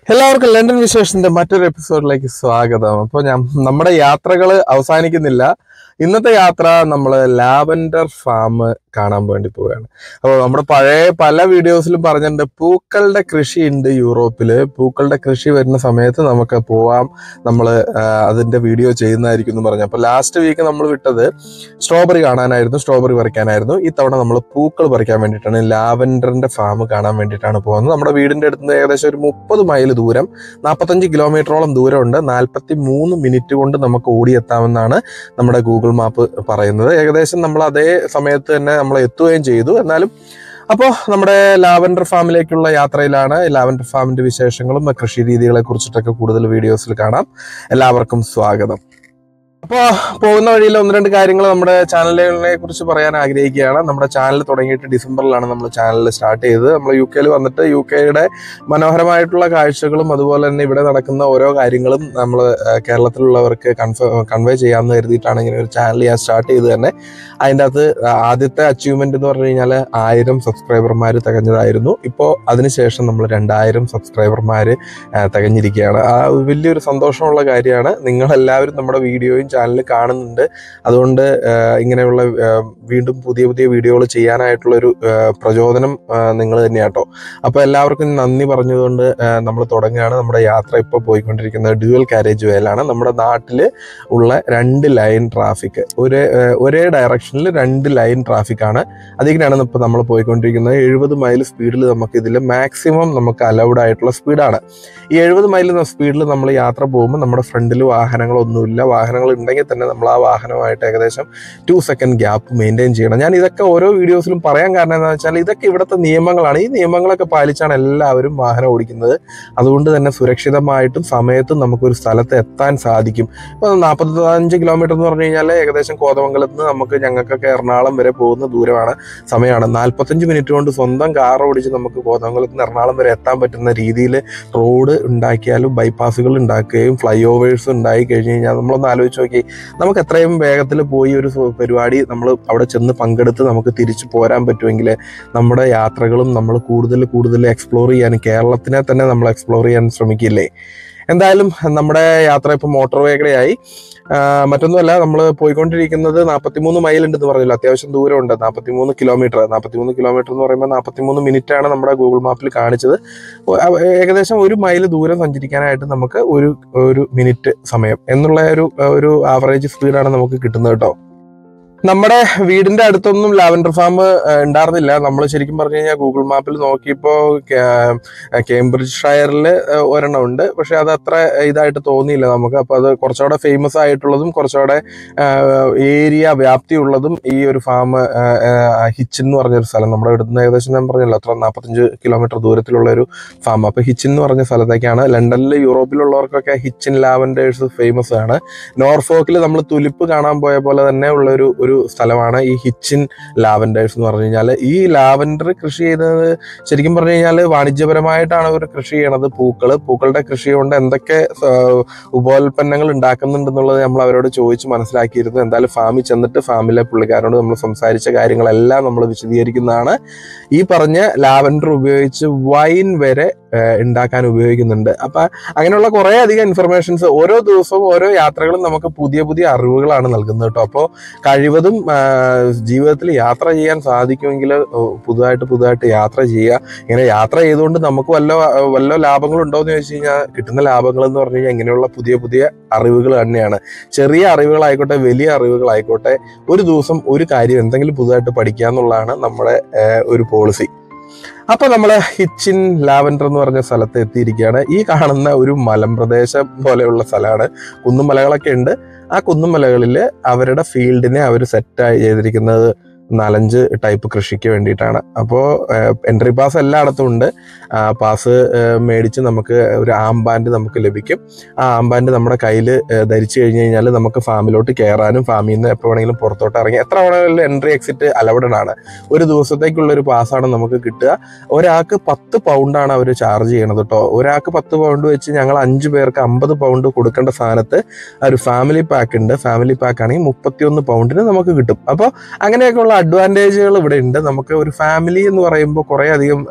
എല്ലാവർക്കും ലണ്ടൻ വിശേഷത്തിന്റെ മറ്റൊരു എപ്പിസോഡിലേക്ക് സ്വാഗതം അപ്പോൾ ഞാൻ നമ്മുടെ യാത്രകൾ അവസാനിക്കുന്നില്ല ഇന്നത്തെ യാത്ര നമ്മൾ ലാവൻഡർ ഫാം കാണാൻ വേണ്ടി പോവുകയാണ് അപ്പോൾ നമ്മുടെ പഴയ പല വീഡിയോസിലും പറഞ്ഞിട്ടുണ്ട് പൂക്കളുടെ കൃഷി ഉണ്ട് യൂറോപ്പിൽ പൂക്കളുടെ കൃഷി വരുന്ന സമയത്ത് നമുക്ക് പോവാം നമ്മൾ അതിന്റെ വീഡിയോ ചെയ്യുന്നതായിരിക്കും എന്ന് പറഞ്ഞു അപ്പോൾ ലാസ്റ്റ് വീക്ക് നമ്മൾ വിട്ടത് സ്ട്രോബെറി കാണാനായിരുന്നു സ്ട്രോബെറി പറിക്കാനായിരുന്നു ഇത്തവണ നമ്മൾ പൂക്കൾ പറിക്കാൻ വേണ്ടിയിട്ടാണ് ലാവൻഡറിന്റെ ഫാം കാണാൻ വേണ്ടിയിട്ടാണ് പോകുന്നത് നമ്മുടെ വീടിന്റെ അടുത്ത് നിന്ന് ഏകദേശം ഒരു മുപ്പത് മൈൽ ദൂരം നാൽപ്പത്തഞ്ച് കിലോമീറ്ററോളം ദൂരമുണ്ട് നാൽപ്പത്തി മൂന്ന് മിനിറ്റ് കൊണ്ട് നമുക്ക് ഓടിയെത്താമെന്നാണ് നമ്മുടെ ഗൂഗിൾ മാപ്പ് പറയുന്നത് ഏകദേശം നമ്മൾ അതേ സമയത്ത് തന്നെ നമ്മൾ എത്തുകയും ചെയ്തു എന്നാലും അപ്പോൾ നമ്മുടെ ലാവൻഡർ ഫാമിലേക്കുള്ള യാത്രയിലാണ് ലാവൻഡർ ഫാമിന്റെ വിശേഷങ്ങളും കൃഷി രീതികളെ കുറിച്ചിട്ടൊക്കെ കൂടുതൽ വീഡിയോസിൽ കാണാം എല്ലാവർക്കും സ്വാഗതം അപ്പോൾ പോകുന്ന വഴിയിൽ ഒന്ന് രണ്ട് കാര്യങ്ങൾ നമ്മുടെ ചാനലുകളെ കുറിച്ച് പറയാൻ ആഗ്രഹിക്കുകയാണ് നമ്മുടെ ചാനൽ തുടങ്ങിയിട്ട് ഡിസംബറിലാണ് നമ്മൾ ചാനൽ സ്റ്റാർട്ട് ചെയ്തത് നമ്മൾ യു കെയിൽ വന്നിട്ട് യു കെയുടെ മനോഹരമായിട്ടുള്ള കാഴ്ചകളും അതുപോലെ തന്നെ ഇവിടെ നടക്കുന്ന ഓരോ കാര്യങ്ങളും നമ്മൾ കേരളത്തിലുള്ളവർക്ക് കൺഫ കൺവേ ചെയ്യാമെന്ന് കരുതിയിട്ടാണ് ഇങ്ങനെ ഒരു ചാനൽ ഞാൻ സ്റ്റാർട്ട് ചെയ്ത് തന്നെ അതിൻ്റെ അകത്ത് ആദ്യത്തെ അച്ചീവ്മെന്റ് എന്ന് പറഞ്ഞു കഴിഞ്ഞാൽ ആയിരം സബ്സ്ക്രൈബർമാർ തികഞ്ഞതായിരുന്നു ഇപ്പോൾ അതിനുശേഷം നമ്മൾ രണ്ടായിരം സബ്സ്ക്രൈബർമാർ തികഞ്ഞിരിക്കുകയാണ് ആ വലിയൊരു സന്തോഷമുള്ള കാര്യമാണ് നിങ്ങളെല്ലാവരും നമ്മുടെ വീഡിയോയും ചാനൽ കാണുന്നുണ്ട് അതുകൊണ്ട് ആ, ഇങ്ങനെയുള്ള ആ, വീണ്ടും പുതിയ പുതിയ വീഡിയോകൾ ചെയ്യാനായിട്ടുള്ളൊരു ആ, പ്രചോദനം നിങ്ങൾ തന്നെയാട്ടോ അപ്പോൾ എല്ലാവർക്കും നന്ദി പറഞ്ഞതുകൊണ്ട് നമ്മൾ തുടങ്ങുകയാണ് നമ്മുടെ യാത്ര ഇപ്പോൾ പോയിക്കൊണ്ടിരിക്കുന്നത് ഡ്യുവൽ കാരേജ് വേലാണ് നമ്മുടെ നാട്ടിൽ ഉള്ള രണ്ട് ലൈൻ ട്രാഫിക് ഒരേ ആ, ഒരേ ഡയറക്ഷനിൽ രണ്ട് ലൈൻ ട്രാഫിക് ആണ് അതിങ്ങനെയാണ് ഇപ്പോൾ നമ്മൾ പോയിക്കൊണ്ടിരിക്കുന്നത് എഴുപത് മൈൽ സ്പീഡിൽ നമുക്ക് ഇതിൽ മാക്സിമം നമുക്ക് അലൗഡ് ആയിട്ടുള്ള സ്പീഡാണ് ഈ എഴുപത് മൈൽ സ്പീഡിൽ നമ്മൾ യാത്ര പോകുമ്പോൾ നമ്മുടെ ഫ്രണ്ടിൽ വാഹനങ്ങളൊന്നുമില്ല വാഹനങ്ങൾ ഉണ്ടെങ്കിൽ തന്നെ നമ്മൾ ആ വാഹനമായിട്ട് ഏകദേശം ടു സെക്കൻഡ് ഗ്യാപ്പ് മെയിൻറ്റെയിൻ ചെയ്യണം ഞാൻ ഇതൊക്കെ ഓരോ വീഡിയോസിലും പറയാൻ കാരണം എന്താണെന്ന് വെച്ചാൽ ഇതൊക്കെ ഇവിടുത്തെ നിയമങ്ങളാണ് ഈ നിയമങ്ങളൊക്കെ പാലിച്ചാണ് എല്ലാവരും വാഹനം ഓടിക്കുന്നത് അതുകൊണ്ട് തന്നെ സുരക്ഷിതമായിട്ടും സമയത്തും നമുക്കൊരു സ്ഥലത്ത് എത്താൻ സാധിക്കും ഇപ്പോൾ നാൽപ്പത്തഞ്ച് കിലോമീറ്റർ എന്ന് പറഞ്ഞു കഴിഞ്ഞാൽ ഏകദേശം കോതമംഗലത്ത് നിന്ന് നമുക്ക് ഞങ്ങൾക്കൊക്കെ എറണാകുളം വരെ പോകുന്ന ദൂരമാണ് സമയമാണ് നാൽപ്പത്തഞ്ച് മിനിറ്റ് കൊണ്ട് സ്വന്തം കാർ ഓടിച്ച് നമുക്ക് കോതമംഗലത്ത് നിന്ന് എറണാകുളം വരെ എത്താൻ പറ്റുന്ന രീതിയിൽ റോഡ് ഉണ്ടാക്കിയാലും ബൈപ്പാസുകൾ ഉണ്ടാക്കുകയും ഫ്ലൈ ഓവേഴ്സ് ഉണ്ടായി കഴിഞ്ഞ് കഴിഞ്ഞാൽ നമ്മളൊന്ന് ആലോചിച്ച് നോക്കി നമുക്ക് എത്രയും വേഗത്തിൽ പോയി ഒരു സു- പരിപാടി നമ്മൾ അവിടെ ചെന്ന് പങ്കെടുത്ത് നമുക്ക് തിരിച്ചു പോരാൻ പറ്റുമെങ്കിൽ നമ്മുടെ യാത്രകളും നമ്മൾ കൂടുതൽ കൂടുതൽ എക്സ്പ്ലോർ ചെയ്യാൻ കേരളത്തിനെ തന്നെ നമ്മൾ എക്സ്പ്ലോർ ചെയ്യാൻ ശ്രമിക്കില്ലേ എന്തായാലും നമ്മുടെ യാത്ര ഇപ്പോൾ മോട്ടോർ വേഗതയായി ആഹ് മറ്റൊന്നുമല്ല നമ്മൾ പോയിക്കൊണ്ടിരിക്കുന്നത് നാൽപ്പത്തിമൂന്ന് മൈൽ ഉണ്ടെന്ന് പറഞ്ഞല്ലോ അത്യാവശ്യം ദൂരമുണ്ട് നാൽപ്പത്തിമൂന്ന് കിലോമീറ്റർ നാൽപ്പത്തിമൂന്ന് കിലോമീറ്റർ എന്ന് പറയുമ്പോൾ നാൽപ്പത്തിമൂന്ന് മിനിറ്റ് ആണ് നമ്മുടെ ഗൂഗിൾ മാപ്പിൽ കാണിച്ചത് ഒ- അവ- ഏകദേശം ഒരു മൈൽ ദൂരം സഞ്ചരിക്കാനായിട്ട് നമുക്ക് ഒരു ഒരു മിനിറ്റ് സമയം എന്നുള്ള ഒരു ഒരു ആവറേജ് സ്പീഡാണ് നമുക്ക് കിട്ടുന്നത് കേട്ടോ നമ്മുടെ വീടിന്റെ അടുത്തൊന്നും ലാവൻഡർ ഫാം ഉണ്ടായിരുന്നില്ല നമ്മൾ ശരിക്കും പറഞ്ഞു കഴിഞ്ഞാൽ ഗൂഗിൾ മാപ്പിൽ നോക്കിയപ്പോൾ കേംബ്രിഡ്ജ് ഷയറിൽ ഒരെണ്ണം ഉണ്ട് പക്ഷെ അത് അത്ര ഇതായിട്ട് തോന്നിയില്ല നമുക്ക് അപ്പോൾ അത് കുറച്ചുകൂടെ ഫേമസ് ആയിട്ടുള്ളതും കുറച്ചുകൂടെ ഏരിയ വ്യാപ്തിയുള്ളതും ഈ ഒരു ഫാം ഹിച്ചിൻ എന്ന് പറഞ്ഞൊരു സ്ഥലം നമ്മുടെ ഇവിടുന്ന് ഏകദേശം ഞാൻ പറഞ്ഞല്ലോ അത്ര നാൽപ്പത്തഞ്ച് കിലോമീറ്റർ ദൂരത്തിലുള്ള ഒരു ഫാം അപ്പോൾ ഹിച്ചിൻ എന്ന് പറഞ്ഞ സ്ഥലത്തേക്കാണ് ലണ്ടനിൽ യൂറോപ്പിലുള്ളവർക്കൊക്കെ ഹിച്ചിൻ ലാവൻഡേഴ്സ് ഫേമസ് ആണ് നോർഫോക്കിൽ നമ്മൾ തുലിപ്പ് കാണാൻ പോയ പോലെ തന്നെ ഉള്ള ഒരു ഒരു സ്ഥലമാണ് ഈ ഹിച്ചിൻ ലാവൻഡേഴ്സ് എന്ന് പറഞ്ഞു കഴിഞ്ഞാൽ ഈ ലാവൻഡർ കൃഷി ചെയ്യുന്നത് ശരിക്കും പറഞ്ഞു കഴിഞ്ഞാൽ വാണിജ്യപരമായിട്ടാണ് അവർ കൃഷി ചെയ്യണത് പൂക്കൾ പൂക്കളുടെ കൃഷി കൊണ്ട് എന്തൊക്കെ ആ, ഉപോൽപ്പന്നങ്ങൾ ഉണ്ടാക്കുന്നുണ്ടെന്നുള്ളത് നമ്മൾ അവരോട് ചോദിച്ച് മനസ്സിലാക്കിയിരുന്നു എന്തായാലും ഫാമിൽ ചെന്നിട്ട് ഫാമിലെ പുള്ളിക്കാരോട് നമ്മൾ സംസാരിച്ച കാര്യങ്ങളെല്ലാം നമ്മൾ വിശദീകരിക്കുന്നതാണ് ഈ പറഞ്ഞ ലാവൻഡർ ഉപയോഗിച്ച് വൈൻ വരെ ആ, ഉണ്ടാക്കാൻ ഉപയോഗിക്കുന്നുണ്ട് അപ്പൊ അങ്ങനെയുള്ള കുറേ അധികം ഇൻഫർമേഷൻസ് ഓരോ ദിവസവും ഓരോ യാത്രകളും നമുക്ക് പുതിയ പുതിയ അറിവുകളാണ് നൽകുന്നത് കേട്ടോ അപ്പോൾ കഴിവതും ആ, ജീവിതത്തിൽ യാത്ര ചെയ്യാൻ സാധിക്കുമെങ്കിൽ ഓ, പുതുതായിട്ട് പുതുതായിട്ട് യാത്ര ചെയ്യുക ഇങ്ങനെ യാത്ര ചെയ്തുകൊണ്ട് നമുക്ക് വല്ല വല്ല ലാഭങ്ങളുണ്ടോ എന്ന് ചോദിച്ചു കഴിഞ്ഞാൽ കിട്ടുന്ന ലാഭങ്ങൾ എന്ന് പറഞ്ഞു കഴിഞ്ഞാൽ ഇങ്ങനെയുള്ള പുതിയ പുതിയ അറിവുകൾ തന്നെയാണ് ചെറിയ അറിവുകളായിക്കോട്ടെ വലിയ അറിവുകളായിക്കോട്ടെ ഒരു ദിവസം ഒരു കാര്യം എന്തെങ്കിലും പുതുതായിട്ട് പഠിക്കുക എന്നുള്ളതാണ് നമ്മുടെ ആ, ഒരു പോളിസി അപ്പൊ നമ്മള് ഹിച്ചിൻ ലാവൻഡർ എന്ന് പറഞ്ഞ സ്ഥലത്ത് എത്തിയിരിക്കുകയാണ് ഈ കാണുന്ന ഒരു മലമ്പ്രദേശം പോലെയുള്ള സ്ഥലമാണ് കുന്നുമലകളൊക്കെ ഉണ്ട് ആ കുന്നുമലകളിൽ അവരുടെ ഫീൽഡിനെ അവർ സെറ്റ് ചെയ്തിരിക്കുന്നത് നാലഞ്ച് ടൈപ്പ് കൃഷിക്ക് വേണ്ടിയിട്ടാണ് അപ്പോൾ എൻട്രി പാസ് എല്ലായിടത്തും ഉണ്ട് ആ പാസ് മേടിച്ച് നമുക്ക് ഒരു ആംബാൻഡ് നമുക്ക് ലഭിക്കും ആ ആംബാൻഡ് നമ്മുടെ കയ്യിൽ ധരിച്ചു കഴിഞ്ഞ് കഴിഞ്ഞാൽ നമുക്ക് ഫാമിലോട്ട് കയറാനും ഫാമിൽ നിന്ന് എപ്പോൾ വേണമെങ്കിലും പുറത്തോട്ട് ഇറങ്ങി എത്ര വേണമെങ്കിലും എൻട്രി എക്സിറ്റ് അലൗഡഡ് ആണ് ഒരു ദിവസത്തേക്കുള്ള ഒരു പാസ്സാണ് നമുക്ക് കിട്ടുക ഒരാൾക്ക് പത്ത് പൗണ്ടാണ് അവർ ചാർജ് ചെയ്യണത് കേട്ടോ ഒരാൾക്ക് പത്ത് പൗണ്ട് വെച്ച് ഞങ്ങൾ അഞ്ച് പേർക്ക് അമ്പത് പൗണ്ട് കൊടുക്കേണ്ട സ്ഥാനത്ത് ആ ഒരു ഫാമിലി പാക്ക് ഉണ്ട് ഫാമിലി പാക്ക് ആണെങ്കിൽ മുപ്പത്തിയൊന്ന് പൗണ്ടിന് നമുക്ക് കിട്ടും അപ്പോൾ അങ്ങനെയൊക്കെയുള്ള അഡ്വാൻറ്റേജുകൾ ഇവിടെ ഉണ്ട് നമുക്ക് ഒരു ഫാമിലി എന്ന് പറയുമ്പോൾ കുറേ അധികം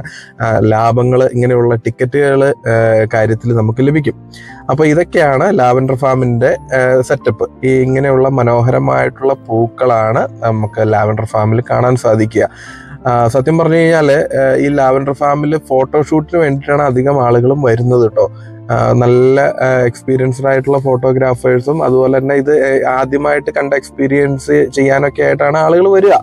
ലാഭങ്ങൾ ഇങ്ങനെയുള്ള ടിക്കറ്റുകൾ കാര്യത്തിൽ നമുക്ക് ലഭിക്കും അപ്പോൾ ഇതൊക്കെയാണ് ലാവൻഡർ ഫാമിൻ്റെ സെറ്റപ്പ് ഈ ഇങ്ങനെയുള്ള മനോഹരമായിട്ടുള്ള പൂക്കളാണ് നമുക്ക് ലാവൻഡർ ഫാമിൽ കാണാൻ സാധിക്കുക ആ, സത്യം പറഞ്ഞു കഴിഞ്ഞാൽ ഈ ലാവൻഡർ ഫാമിൽ ഫോട്ടോഷൂട്ടിന് വേണ്ടിയിട്ടാണ് അധികം ആളുകളും വരുന്നത് കേട്ടോ ആ, നല്ല എക്സ്പീരിയൻസ്ഡ് ആയിട്ടുള്ള ഫോട്ടോഗ്രാഫേഴ്സും അതുപോലെ തന്നെ ഇത് ഏഹ്, ആദ്യമായിട്ട് കണ്ട എക്സ്പീരിയൻസ് ചെയ്യാനൊക്കെ ആയിട്ടാണ് ആളുകൾ വരിക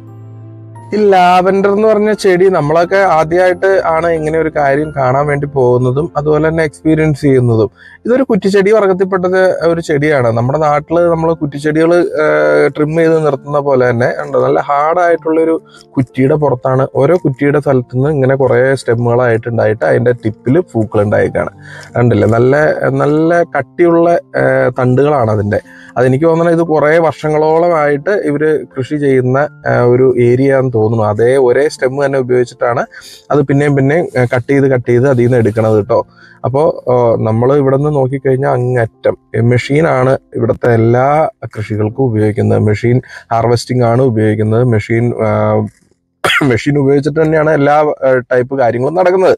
ഈ ലാവൻഡർ എന്ന് പറഞ്ഞ ചെടി നമ്മളൊക്കെ ആദ്യമായിട്ട് ആണ് ഇങ്ങനെ ഒരു കാര്യം കാണാൻ വേണ്ടി പോകുന്നതും അതുപോലെ തന്നെ എക്സ്പീരിയൻസ് ചെയ്യുന്നതും ഇതൊരു കുറ്റിച്ചെടി വർഗത്തിൽപ്പെട്ടത് ഒരു ചെടിയാണ് നമ്മുടെ നാട്ടിൽ നമ്മൾ കുറ്റിച്ചെടികൾ ട്രിം ചെയ്ത് നിർത്തുന്ന പോലെ തന്നെ ഉണ്ട് നല്ല ഹാർഡായിട്ടുള്ളൊരു കുറ്റിയുടെ പുറത്താണ് ഓരോ കുറ്റിയുടെ സ്ഥലത്തു നിന്ന് ഇങ്ങനെ കുറേ സ്റ്റെമ്മുകളായിട്ട് ഉണ്ടായിട്ട് അതിൻ്റെ ടിപ്പിൽ പൂക്കൾ ഉണ്ടായിക്കാണ് കണ്ടില്ലേ നല്ല നല്ല കട്ടിയുള്ള ആ, തണ്ടുകളാണ് അതിൻ്റെ അതെനിക്ക് തോന്നുന്നത് ഇത് കുറേ വർഷങ്ങളോളമായിട്ട് ഇവർ കൃഷി ചെയ്യുന്ന ആ, ഒരു ഏരിയ എന്ന് തോന്നുന്നു അതേ ഒരേ സ്റ്റെം തന്നെ ഉപയോഗിച്ചിട്ടാണ് അത് പിന്നെയും പിന്നെയും കട്ട് ചെയ്ത് കട്ട് ചെയ്ത് അതിൽ നിന്ന് എടുക്കണത് കേട്ടോ അപ്പോൾ നമ്മൾ ഇവിടെ നിന്ന് നോക്കിക്കഴിഞ്ഞാൽ അങ്ങറ്റം മെഷീനാണ് ഇവിടുത്തെ എല്ലാ കൃഷികൾക്കും ഉപയോഗിക്കുന്നത് മെഷീൻ ഹാർവെസ്റ്റിംഗ് ആണ് ഉപയോഗിക്കുന്നത് മെഷീൻ മെഷീൻ ഉപയോഗിച്ചിട്ട് തന്നെയാണ് എല്ലാ ടൈപ്പ് കാര്യങ്ങളും നടക്കുന്നത്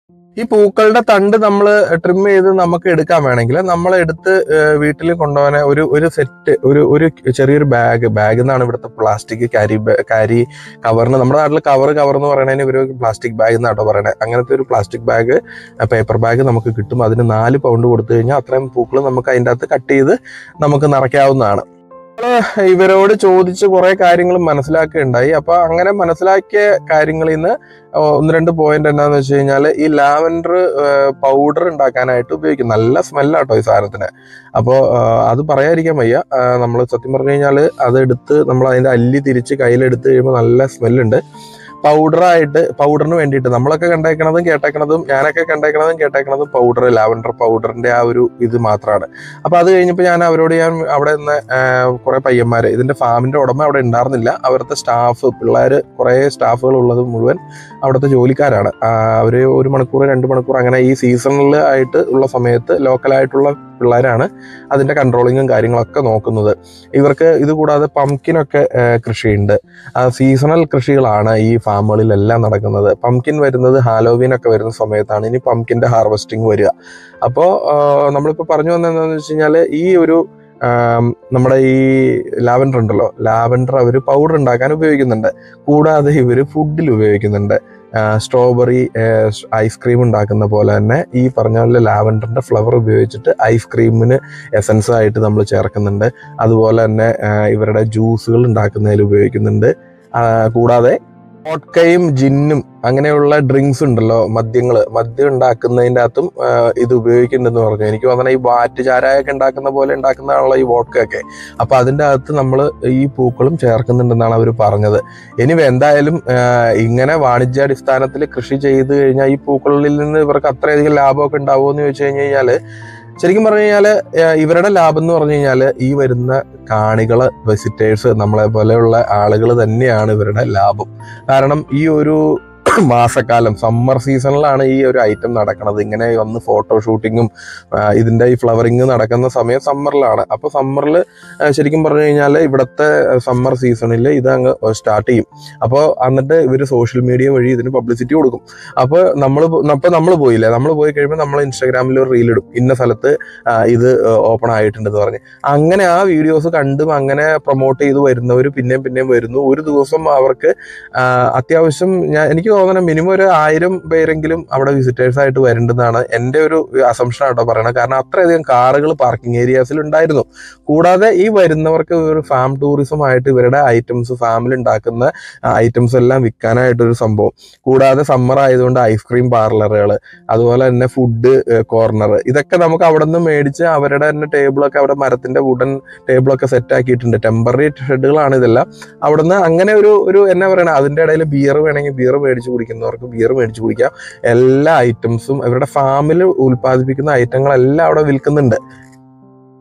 ഈ പൂക്കളുടെ തണ്ട് നമ്മൾ ട്രിം ചെയ്ത് നമുക്ക് എടുക്കാൻ വേണമെങ്കിൽ നമ്മൾ എടുത്ത് വീട്ടിൽ കൊണ്ടുപോകാൻ ഒരു ഒരു സെറ്റ് ഒരു ഒരു ചെറിയൊരു ബാഗ് ബാഗ് എന്നാണ് ഇവിടുത്തെ പ്ലാസ്റ്റിക് കാരി കാരി കവറിന് നമ്മുടെ നാട്ടിൽ കവർ കവർ എന്ന് പറയുന്നതിന് ഇവർ പ്ലാസ്റ്റിക് ബാഗ് എന്നാട്ടോ പറയണത് അങ്ങനത്തെ ഒരു പ്ലാസ്റ്റിക് ബാഗ് പേപ്പർ ബാഗ് നമുക്ക് കിട്ടും അതിന് നാല് പൗണ്ട് കൊടുത്തു കഴിഞ്ഞാൽ അത്രയും പൂക്കൾ നമുക്ക് അതിൻ്റെ അകത്ത് കട്ട് ചെയ്ത് നമുക്ക് നിറയ്ക്കാവുന്നതാണ് നമ്മള് ഇവരോട് ചോദിച്ച് കുറെ കാര്യങ്ങൾ മനസ്സിലാക്കുകയുണ്ടായി അപ്പൊ അങ്ങനെ മനസ്സിലാക്കിയ കാര്യങ്ങളിൽ നിന്ന് ഒന്ന് രണ്ട് പോയിന്റ് എന്താന്ന് വെച്ച് കഴിഞ്ഞാൽ ഈ ലാവൻഡർ പൗഡർ ഉണ്ടാക്കാനായിട്ട് ഉപയോഗിക്കും നല്ല സ്മെല്ലാട്ടോ ഈ സാധനത്തിന് അപ്പോൾ അത് പറയാതിരിക്കാൻ വയ്യ നമ്മൾ സത്യം പറഞ്ഞു കഴിഞ്ഞാൽ അതെടുത്ത് നമ്മൾ അതിന്റെ അല്ലി തിരിച്ച് കയ്യിലെടുത്ത് കഴിയുമ്പോൾ നല്ല സ്മെല്ലുണ്ട് പൗഡറായിട്ട് പൗഡറിന് വേണ്ടിയിട്ട് നമ്മളൊക്കെ കണ്ടേക്കണതും കേട്ടേക്കണതും ഞാനൊക്കെ കണ്ടേക്കണതും കേട്ടേക്കണതും പൗഡർ ലാവൻഡർ പൗഡറിന്റെ ആ ഒരു ഇത് മാത്രമാണ് അപ്പൊ അത് കഴിഞ്ഞപ്പോൾ ഞാൻ അവരോട് ഞാൻ അവിടെ നിന്ന് കുറെ പയ്യന്മാര് ഇതിന്റെ ഫാമിന്റെ ഉടമ അവിടെ ഉണ്ടായിരുന്നില്ല അവിടുത്തെ സ്റ്റാഫ് പിള്ളേർ കുറെ സ്റ്റാഫുകൾ ഉള്ളത് മുഴുവൻ അവിടുത്തെ ജോലിക്കാരാണ് ആ, അവര് ഒരു മണിക്കൂർ രണ്ട് മണിക്കൂർ അങ്ങനെ ഈ സീസണിൽ ആയിട്ട് ഉള്ള സമയത്ത് ലോക്കലായിട്ടുള്ള പിള്ളേരാണ് അതിന്റെ കൺട്രോളിങ്ങും കാര്യങ്ങളൊക്കെ നോക്കുന്നത് ഇവർക്ക് ഇത് കൂടാതെ പംകിനൊക്കെ കൃഷിയുണ്ട് സീസണൽ കൃഷികളാണ് ഈ ഫാമുകളിലെല്ലാം നടക്കുന്നത് പംകിൻ വരുന്നത് ഹാലോവീൻ ഒക്കെ വരുന്ന സമയത്താണ് ഇനി പംകിന്റെ ഹാർവെസ്റ്റിംഗ് വരിക അപ്പോൾ നമ്മളിപ്പോൾ പറഞ്ഞു വന്നതെന്ന് വെച്ച് കഴിഞ്ഞാൽ ഈ ഒരു ആം, നമ്മുടെ ഈ ലാവൻഡർ ഉണ്ടല്ലോ ലാവൻഡർ അവർ പൗഡർ ഉണ്ടാക്കാൻ ഉപയോഗിക്കുന്നുണ്ട് കൂടാതെ ഇവർ ഫുഡിൽ ഉപയോഗിക്കുന്നുണ്ട് സ്ട്രോബെറി ഐസ്ക്രീം ഉണ്ടാക്കുന്ന പോലെ തന്നെ ഈ പറഞ്ഞ പോലെ ലാവൻഡറിന്റെ ഫ്ലവർ ഉപയോഗിച്ചിട്ട് ഐസ്ക്രീമിന് എസൻസ് ആയിട്ട് നമ്മൾ ചേർക്കുന്നുണ്ട് അതുപോലെ തന്നെ ആ, ഇവരുടെ ജ്യൂസുകൾ ഉണ്ടാക്കുന്നതിൽ ഉപയോഗിക്കുന്നുണ്ട് ആ, കൂടാതെ വോഡ്കയും ജിന്നും അങ്ങനെയുള്ള ഡ്രിങ്ക്സ് ഉണ്ടല്ലോ മദ്യങ്ങൾ മദ്യം ഉണ്ടാക്കുന്നതിൻ്റെ അകത്തും ആ, ഇത് ഉപയോഗിക്കുന്നുണ്ടെന്ന് പറഞ്ഞു എനിക്ക് തോന്നണ ഈ വാറ്റ് ചാരായൊക്കെ ഉണ്ടാക്കുന്ന പോലെ ഉണ്ടാക്കുന്നതാണല്ലോ ഈ വോഡ്കയൊക്കെ അപ്പൊ അതിൻ്റെ അകത്ത് നമ്മൾ ഈ പൂക്കളും ചേർക്കുന്നുണ്ടെന്നാണ് അവർ പറഞ്ഞത് ഇനി എന്തായാലും ആ, ഇങ്ങനെ വാണിജ്യാടിസ്ഥാനത്തിൽ കൃഷി ചെയ്ത് കഴിഞ്ഞാൽ ഈ പൂക്കളിൽ നിന്ന് ഇവർക്ക് അത്രയധികം ലാഭമൊക്കെ ഉണ്ടാവുമോ എന്ന് ചോദിച്ചു കഴിഞ്ഞ് കഴിഞ്ഞാൽ ശരിക്കും പറഞ്ഞു കഴിഞ്ഞാല് ഏഹ് ഇവരുടെ ലാഭം എന്ന് പറഞ്ഞു കഴിഞ്ഞാല് ഈ വരുന്ന കാണികള് വിസിറ്റേഴ്സ് നമ്മളെ പോലെയുള്ള ആളുകൾ തന്നെയാണ് ഇവരുടെ ലാഭം കാരണം ഈ ഒരു മാസക്കാലം സമ്മർ സീസണിലാണ് ഈ ഒരു ഐറ്റം നടക്കുന്നത് ഇങ്ങനെ വന്ന് ഫോട്ടോ ഷൂട്ടിങ്ങും ഇതിന്റെ ഈ ഫ്ലവറിങ് നടക്കുന്ന സമയം സമ്മറിലാണ് അപ്പൊ സമ്മറിൽ ശരിക്കും പറഞ്ഞു കഴിഞ്ഞാൽ ഇവിടുത്തെ സമ്മർ സീസണിൽ ഇത് അങ്ങ് സ്റ്റാർട്ട് ചെയ്യും അപ്പോൾ എന്നിട്ട് ഇവർ സോഷ്യൽ മീഡിയ വഴി ഇതിന് പബ്ലിസിറ്റി കൊടുക്കും അപ്പോൾ നമ്മൾ അപ്പോൾ നമ്മൾ പോയില്ലേ നമ്മൾ പോയി കഴിയുമ്പോൾ നമ്മൾ ഇൻസ്റ്റാഗ്രാമിൽ ഒരു റീൽ ഇടും ഇന്ന സ്ഥലത്ത് ആ, ഇത് ഓപ്പൺ ആയിട്ടുണ്ടെന്ന് പറഞ്ഞ് അങ്ങനെ ആ വീഡിയോസ് കണ്ടും അങ്ങനെ പ്രൊമോട്ട് ചെയ്ത് വരുന്നവർ പിന്നെയും പിന്നെയും വരുന്നു ഒരു ദിവസം അവർക്ക് ആ, അത്യാവശ്യം ഞാൻ എനിക്ക് തോന്നുന്നത് മിനിമം ഒരു ആയിരം പേരെങ്കിലും അവിടെ വിസിറ്റേഴ്സ് ആയിട്ട് വരേണ്ടതാണ് എൻ്റെ ഒരു അസംഷൻ ആട്ടോ പറയണത് കാരണം അത്രയധികം കാറുകൾ പാർക്കിംഗ് ഏരിയാസിൽ ഉണ്ടായിരുന്നു കൂടാതെ ഈ വരുന്നവർക്ക് ഒരു ഫാം ടൂറിസം ആയിട്ട് ഇവരുടെ ഐറ്റംസ് ഫാമിൽ ഉണ്ടാക്കുന്ന ഐറ്റംസ് എല്ലാം വിൽക്കാനായിട്ടൊരു സംഭവം കൂടാതെ സമ്മർ ആയതുകൊണ്ട് ഐസ്ക്രീം പാർലറുകൾ അതുപോലെ തന്നെ ഫുഡ് കോർണർ ഇതൊക്കെ നമുക്ക് അവിടെ നിന്ന് മേടിച്ച് അവരുടെ തന്നെ ടേബിളൊക്കെ അവിടെ മരത്തിന്റെ വുഡൻ ടേബിളൊക്കെ സെറ്റ് ആക്കിയിട്ടുണ്ട് ടെമ്പററി ഷെഡുകളാണ് ഇതെല്ലാം അവിടുന്ന് അങ്ങനെ ഒരു ഒരു എന്നാ പറയണ അതിന്റെ ഇടയിൽ ബിയർ വേണമെങ്കിൽ ബിയർ മേടിച്ച് കുടിക്കുന്നവർക്ക് ബിയർ മേടിച്ച് കുടിക്കാം എല്ലാ ഐറ്റംസും ഇവരുടെ ഫാമിൽ ഉൽപ്പാദിപ്പിക്കുന്ന ഐറ്റങ്ങളെല്ലാം അവിടെ വിൽക്കുന്നുണ്ട്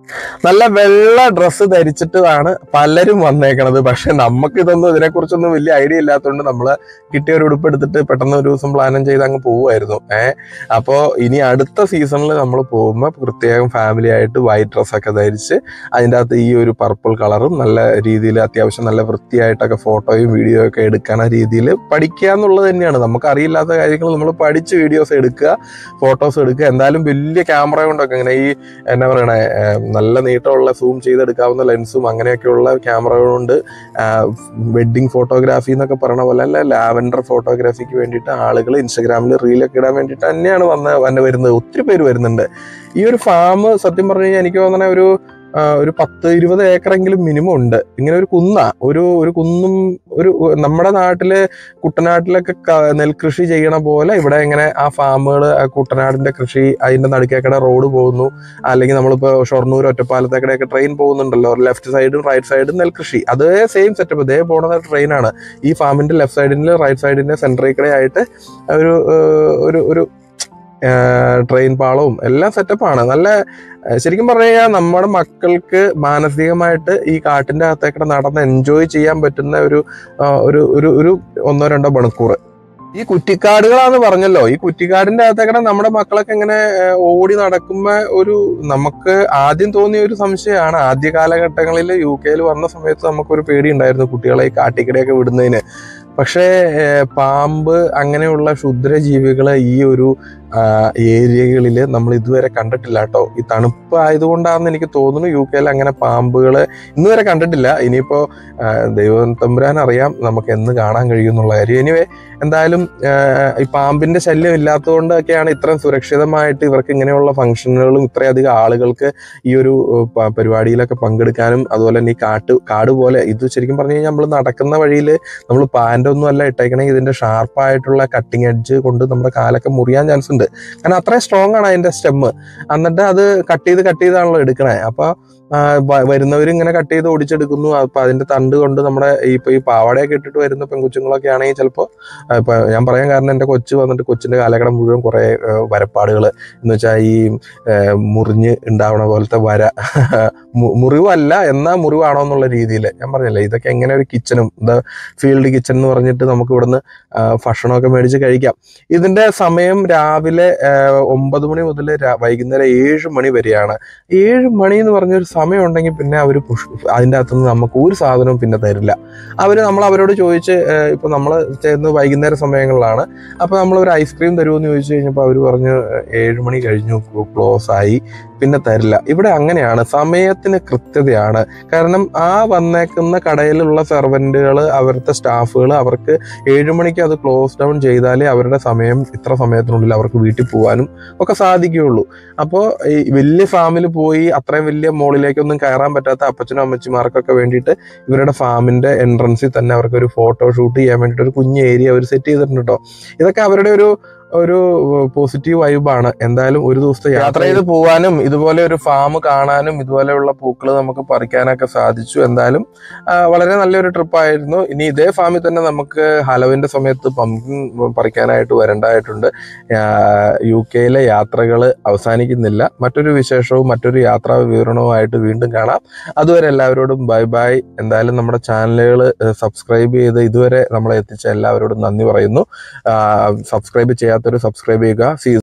നല്ല വെള്ള ഡ്രസ്സ് ധരിച്ചിട്ടാണ് പലരും വന്നേക്കണത് പക്ഷെ നമുക്ക് ഇതൊന്നും ഇതിനെക്കുറിച്ചൊന്നും വലിയ ഐഡിയ ഇല്ലാത്തതുകൊണ്ട് നമ്മള് കിട്ടിയ ഒരു ഉടുപ്പ് എടുത്തിട്ട് പെട്ടെന്ന് ഒരു ദിവസം പ്ലാനും ചെയ്ത് അങ്ങ് പോവുമായിരുന്നു ഏഹ് അപ്പോൾ ഇനി അടുത്ത സീസണിൽ നമ്മൾ പോകുമ്പോൾ പ്രത്യേകം ഫാമിലി ആയിട്ട് വൈറ്റ് ഡ്രസ്സൊക്കെ ധരിച്ച് അതിൻ്റെ അകത്ത് ഈ ഒരു പർപ്പിൾ കളറും നല്ല രീതിയിൽ അത്യാവശ്യം നല്ല വൃത്തിയായിട്ടൊക്കെ ഫോട്ടോയും വീഡിയോ ഒക്കെ എടുക്കണ രീതിയിൽ പഠിക്കുക എന്നുള്ളത് തന്നെയാണ് നമുക്ക് അറിയില്ലാത്ത കാര്യങ്ങൾ നമ്മൾ പഠിച്ച് വീഡിയോസ് എടുക്കുക ഫോട്ടോസ് എടുക്കുക എന്തായാലും വലിയ ക്യാമറ കൊണ്ടൊക്കെ ഇങ്ങനെ ഈ എന്നാ പറയണേ ഏഹ് നല്ല നീട്ടമുള്ള സൂം ചെയ്തെടുക്കാവുന്ന ലെൻസും അങ്ങനെയൊക്കെയുള്ള ക്യാമറ കൊണ്ട് വെഡ്ഡിങ് ഫോട്ടോഗ്രാഫി എന്നൊക്കെ പറയണ പോലെ അല്ല ലാവൻഡർ ഫോട്ടോഗ്രാഫിക്ക് വേണ്ടിയിട്ട് ആളുകൾ ഇൻസ്റ്റഗ്രാമിൽ റീലൊക്കെ ഇടാൻ വേണ്ടിയിട്ട് തന്നെയാണ് വന്ന് വന്ന് വരുന്നത് ഒത്തിരി പേര് വരുന്നുണ്ട് ഈ ഒരു ഫാം സത്യം പറഞ്ഞു കഴിഞ്ഞാൽ എനിക്ക് തോന്നണ ഒരു ആ, ഒരു പത്ത് ഇരുപത് ഏക്കറെങ്കിലും മിനിമം ഉണ്ട് ഇങ്ങനെ ഒരു കുന്ന ഒരു ഒരു കുന്നും ഒരു നമ്മുടെ നാട്ടില് കുട്ടനാട്ടിലൊക്കെ ക- നെൽകൃഷി ചെയ്യണ പോലെ ഇവിടെ ഇങ്ങനെ ആ ഫാമുകൾ കുട്ടനാടിന്റെ കൃഷി അതിന്റെ നടുക്കേക്കടെ റോഡ് പോകുന്നു അല്ലെങ്കിൽ നമ്മളിപ്പോ ഷൊർണൂർ ഒറ്റപ്പാലത്തേക്കടെയൊക്കെ ട്രെയിൻ പോകുന്നുണ്ടല്ലോ ലെഫ്റ്റ് സൈഡും റൈറ്റ് സൈഡും നെൽകൃഷി അതേ സെയിം സെറ്റപ്പ് ഇതേ പോണ ട്രെയിനാണ് ഈ ഫാമിന്റെ ലെഫ്റ്റ് സൈഡിന്റെ റൈറ്റ് സൈഡിന്റെ സെൻട്രൽ കൂടെ ആയിട്ട് ഒരു ഏഹ്, ഒരു ഒരു ട്രെയിൻ പാളവും എല്ലാം സെറ്റപ്പാണ് നല്ല ഏഹ്, ശരിക്കും പറഞ്ഞു കഴിഞ്ഞാൽ നമ്മുടെ മക്കൾക്ക് മാനസികമായിട്ട് ഈ കാട്ടിന്റെ അകത്തേക്കൂടെ നടന്ന് എൻജോയ് ചെയ്യാൻ പറ്റുന്ന ഒരു ആ, ഒരു ഒരു ഒരു ഒന്നോ രണ്ടോ മണിക്കൂർ ഈ കുറ്റിക്കാടുകളാന്ന് പറഞ്ഞല്ലോ ഈ കുറ്റിക്കാടിന്റെ അകത്തേക്കടെ നമ്മുടെ മക്കളൊക്കെ ഇങ്ങനെ ഏഹ്, ഓടി നടക്കുമ്പോ ഒരു നമുക്ക് ആദ്യം തോന്നിയ ഒരു സംശയമാണ് ആദ്യ കാലഘട്ടങ്ങളിൽ യു കെയിൽ വന്ന സമയത്ത് നമുക്കൊരു പേടി ഉണ്ടായിരുന്നു കുട്ടികളെ ഈ കാട്ടിക്കടയൊക്കെ വിടുന്നതിന് പക്ഷേ ഏഹ്, പാമ്പ് അങ്ങനെയുള്ള ക്ഷുദ്രജീവികളെ ഈ ഒരു ഏരിയകളിൽ നമ്മൾ ഇതുവരെ കണ്ടിട്ടില്ല കേട്ടോ ഈ തണുപ്പ് ആയതുകൊണ്ടാണെന്ന് എനിക്ക് തോന്നുന്നു യു കെയിൽ അങ്ങനെ പാമ്പുകൾ ഇന്ന് വരെ കണ്ടിട്ടില്ല ഇനിയിപ്പോ ആ, ദൈവം തമ്പുരാൻ അറിയാം നമുക്ക് എന്ന് കാണാൻ കഴിയും എന്നുള്ള കാര്യം എനിവേ എന്തായാലും ആ, ഈ പാമ്പിന്റെ ശല്യം ഇല്ലാത്തതുകൊണ്ടൊക്കെയാണ് ഇത്രയും സുരക്ഷിതമായിട്ട് ഇവർക്ക് ഇങ്ങനെയുള്ള ഫംഗ്ഷനുകളും ഇത്രയധികം ആളുകൾക്ക് ഈ ഒരു ഏഹ്, പ- പരിപാടിയിലൊക്കെ പങ്കെടുക്കാനും അതുപോലെ തന്നെ ഈ കാട്ട് കാട് പോലെ ഇത് ശരിക്കും പറഞ്ഞു കഴിഞ്ഞാൽ നമ്മൾ നടക്കുന്ന വഴിയിൽ നമ്മൾ പാൻ്റ് ഒന്നും അല്ല ഇട്ടേക്കണമെങ്കിൽ ഇതിന്റെ ഷാർപ്പായിട്ടുള്ള കട്ടിങ് എഡ്ജ് കൊണ്ട് നമ്മുടെ കാലൊക്കെ മുറിയാൻ ചാൻസ് ഉണ്ട് കാരണം അത്രയും സ്ട്രോങ് ആണ് അതിന്റെ സ്റ്റെമ്മ് എന്നിട്ട് അത് കട്ട് ചെയ്ത് കട്ട് ചെയ്താണല്ലോ എടുക്കണേ അപ്പൊ വരുന്നവർ ഇങ്ങനെ കട്ട് ചെയ്ത് ഓടിച്ചെടുക്കുന്നു അപ്പൊ അതിന്റെ തണ്ട് കൊണ്ട് നമ്മുടെ ഈ ഇപ്പൊ ഈ പാവാടയൊക്കെ ഇട്ടിട്ട് വരുന്ന പെൺകുച്ചുങ്ങളൊക്കെ ആണെങ്കിൽ ചിലപ്പോൾ ഇപ്പൊ ഞാൻ പറയാൻ കാരണം എന്റെ കൊച്ചു വന്നിട്ട് കൊച്ചിന്റെ കാലക്കടം മുഴുവൻ കുറെ വരപ്പാടുകൾ എന്ന് വെച്ചാൽ ഈ ഏഹ്, മുറിഞ്ഞ് ഉണ്ടാവണ പോലത്തെ വര മു- മുറിവല്ല എന്നാ മുറിവാണോ എന്നുള്ള രീതിയിൽ ഞാൻ പറഞ്ഞില്ലേ ഇതൊക്കെ എങ്ങനെ ഒരു കിച്ചണും എന്താ ഫീൽഡ് കിച്ചൺ എന്ന് പറഞ്ഞിട്ട് നമുക്ക് ഇവിടുന്ന് ആ, ഭക്ഷണമൊക്കെ മേടിച്ച് കഴിക്കാം ഇതിന്റെ സമയം രാവിലെ ആ, ഒമ്പത് മണി മുതൽ വൈകുന്നേരം ഏഴ് മണി വരെയാണ് ഏഴ് മണി എന്ന് പറഞ്ഞൊരു സമയം ഉണ്ടെങ്കിൽ പിന്നെ അവർ അതിൻ്റെ അകത്തുനിന്ന് നമുക്ക് ഒരു സാധനവും പിന്നെ തരില്ല അവർ നമ്മൾ അവരോട് ചോദിച്ച് ആ, ഇപ്പൊ നമ്മൾ ചെയ്യുന്നത് വൈകുന്നേര സമയങ്ങളിലാണ് അപ്പൊ നമ്മൾ ഒരു ഐസ്ക്രീം തരുമെന്ന് ചോദിച്ചു കഴിഞ്ഞപ്പോൾ അവർ പറഞ്ഞു ഏഴ് മണി കഴിഞ്ഞു ക്ലോസ് ആയി പിന്നെ തരില്ല ഇവിടെ അങ്ങനെയാണ് സമയത്തിന് കൃത്യതയാണ് കാരണം ആ വന്നേക്കുന്ന കടയിലുള്ള സെർവൻറ്റുകൾ അവരുടെ സ്റ്റാഫുകൾ അവർക്ക് ഏഴ് മണിക്ക് അത് ക്ലോസ് ഡൗൺ ചെയ്താലേ അവരുടെ സമയം ഇത്ര സമയത്തിനുള്ളിൽ അവർക്ക് വീട്ടിൽ പോകാനും ഒക്കെ സാധിക്കുകയുള്ളൂ അപ്പോൾ ഈ വലിയ ഫാമിൽ പോയി അത്രയും വലിയ മോളിലേക്കൊന്നും കയറാൻ പറ്റാത്ത അപ്പച്ചനും അമ്മച്ചിമാർക്കൊക്കെ വേണ്ടിയിട്ട് ഇവരുടെ ഫാമിന്റെ എൻട്രൻസിൽ തന്നെ അവർക്ക് ഒരു ഫോട്ടോ ഷൂട്ട് ചെയ്യാൻ വേണ്ടിയിട്ട് ഒരു കുഞ്ഞ് ഏരിയ അവർ സെറ്റ് ചെയ്തിട്ടുണ്ട് കേട്ടോ ഇതൊക്കെ അവരുടെ ഒരു ഒരു പോസിറ്റീവ് വൈബാണ് എന്തായാലും ഒരു ദിവസത്തെ യാത്ര ചെയ്ത് പോകാനും ഇതുപോലെ ഒരു ഫാം കാണാനും ഇതുപോലെയുള്ള പൂക്കൾ നമുക്ക് പറിക്കാനൊക്കെ സാധിച്ചു എന്തായാലും ആ, വളരെ നല്ലൊരു ട്രിപ്പായിരുന്നു ഇനി ഇതേ ഫാമിൽ തന്നെ നമുക്ക് ഹലവിന്റെ സമയത്ത് പമ്പിൻ പറിക്കാനായിട്ട് വരേണ്ടതായിട്ടുണ്ട് യു കെയിലെ യാത്രകൾ അവസാനിക്കുന്നില്ല മറ്റൊരു വിശേഷവും മറ്റൊരു യാത്രാ വിവരണവുമായിട്ട് വീണ്ടും കാണാം അതുവരെ എല്ലാവരോടും ബൈ ബൈ എന്തായാലും നമ്മുടെ ചാനലുകൾ സബ്സ്ക്രൈബ് ചെയ്ത് ഇതുവരെ നമ്മളെ എത്തിച്ച എല്ലാവരോടും നന്ദി പറയുന്നു സബ്സ്ക്രൈബ് ചെയ്യാത്തവർ സബ്സ്ക്രൈബ് ചെയ്യുക സീ